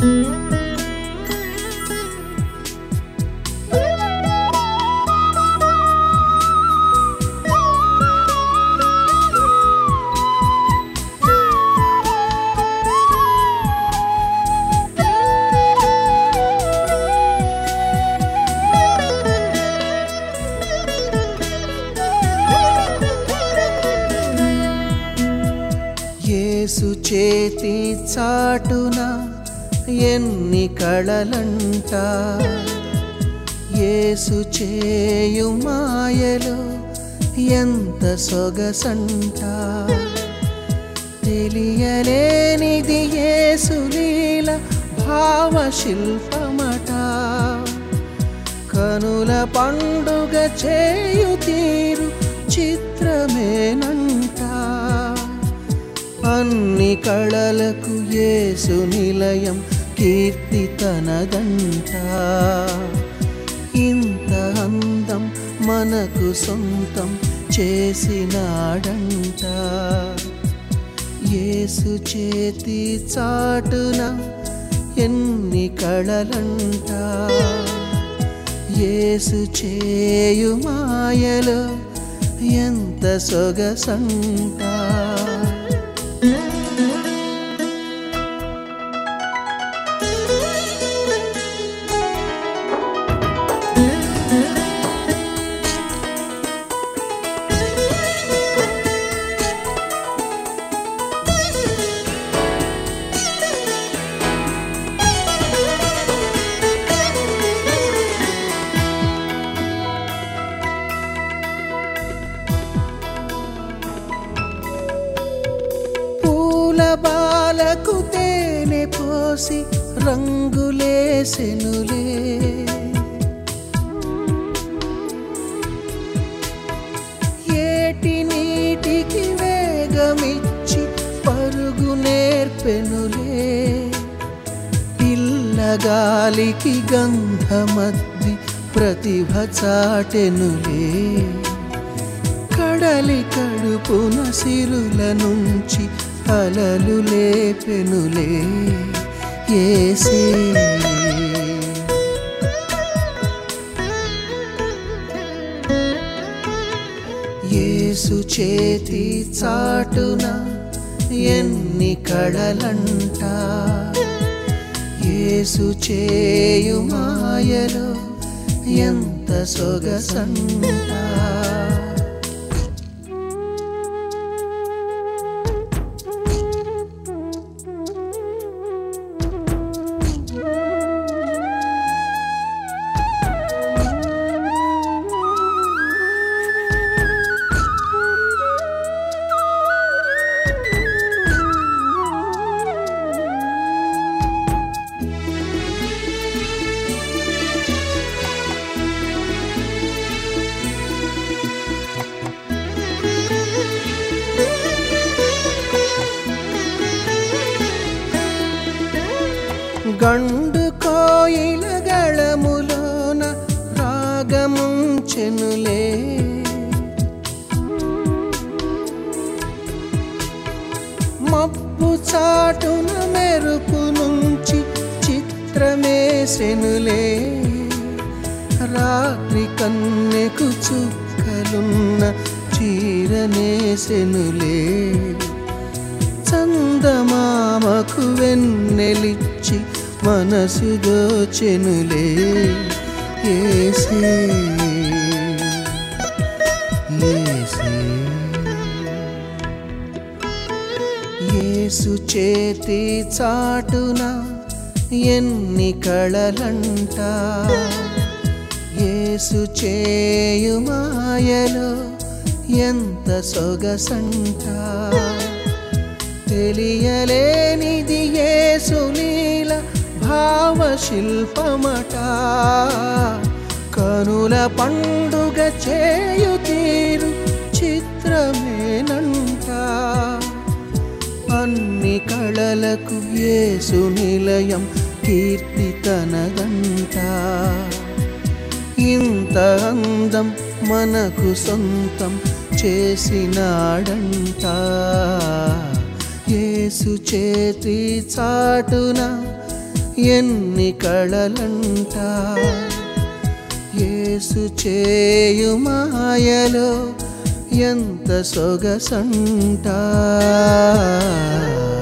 యేసు చేతి చాటున ఎన్ని కళలంట యేసు చేయు మాయలో ఎంత సొగసంట తెలియలేనిది యేసు లీల భావశిల్పమట కనుల పండుగ చేయు తీరు చిత్రమేనంట అన్ని కళలకు యేసు నిలయం కీర్తి తనదంట ఇంత అందం మనకు సొంతం చేసినాడంట యేసు చేతి చాటున ఎన్ని కళలంట యేసు చేయు మాయలో ఎంత సొగసంట పూల బాలకు తేనె పోసి రంగులేసెనులే ఏటి నీటికి వేగమిచ్చి పరుగు నేర్పెనులే పిల్లగాలికి గంధమద్ది ప్రతిభ చాటెనులే కడలి కడుపున సిరుల నుంచి అలలు లేపెనులే ఏసే యేసు చేతి చాటున ఎన్ని కళలంట యేసు చేయు మాయలో ఎంత సొగసంట గండు కోయిల గళములోన రాగముంచెనులే మబ్బు చాటున మెరుపు నుంచి చిత్రమేసెనులే రాత్రి కన్నెకు చుక్కలున్న చీరనేసెనులే చందమామకు వెన్నెలిచ్చి మనసు దోచెనులే ఏసే ఏసే యేసు చేతి చాటున ఎన్ని కళలంట యేసు చేయు మాయలో ఎంత సొగసంట తెలియలేనిది యేసు లీల భావశిల్పమట కనుల పండుగ చేయు తీరు చిత్రమేనంట అన్ని కళలకు యేసు నిలయం కీర్తి తనదంట ఇంత అందం మనకు సొంతం చేసినాడంట యేసు చేతి చాటున ఎన్ని కళలంట యేసు చేయు మాయలో ఎంత సొగసంట